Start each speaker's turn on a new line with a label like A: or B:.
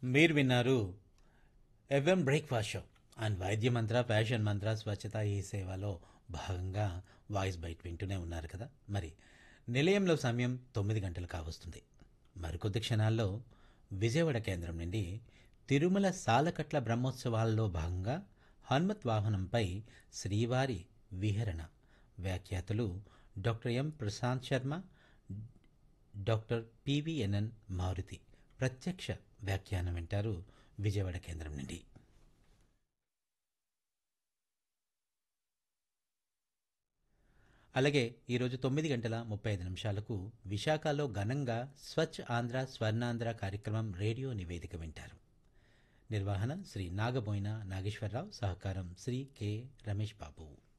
A: మీరు విన్నారు FM breakfast show and వైద్య మంత్ర ఫ్యాషన్ మంత్ర స్వచ్ఛత ఈ సేవలో భాగంగా వాయిస్ బైట్ వింటూనే ఉన్నారు కదా మరి నిలయంలో సమయం తొమ్మిది గంటలు కావస్తుంది మరికొద్ది క్షణాల్లో విజయవాడ కేంద్రం నుండి తిరుమల సాలకట్ల బ్రహ్మోత్సవాల్లో భాగంగా హనుమత్ వాహనంపై శ్రీవారి విహరణ వ్యాఖ్యాతలు doctor M Prashant Sharma doctor PVNN Maruthi ప్రత్యక్ష వ్యాఖ్యానం వింటారు విజయవాడ కేంద్రం నుండి అలాగే ఈరోజు తొమ్మిది గంటల ముప్పై ఐదు నిమిషాలకు విశాఖలో ఘనంగా స్వచ్ఛ ఆంధ్ర స్వర్ణాంధ్ర కార్యక్రమం రేడియో నివేదిక వింటారు నిర్వహణ శ్రీ నాగబోయిన నాగేశ్వరరావు సహకారం శ్రీ కె రమేష్ బాబు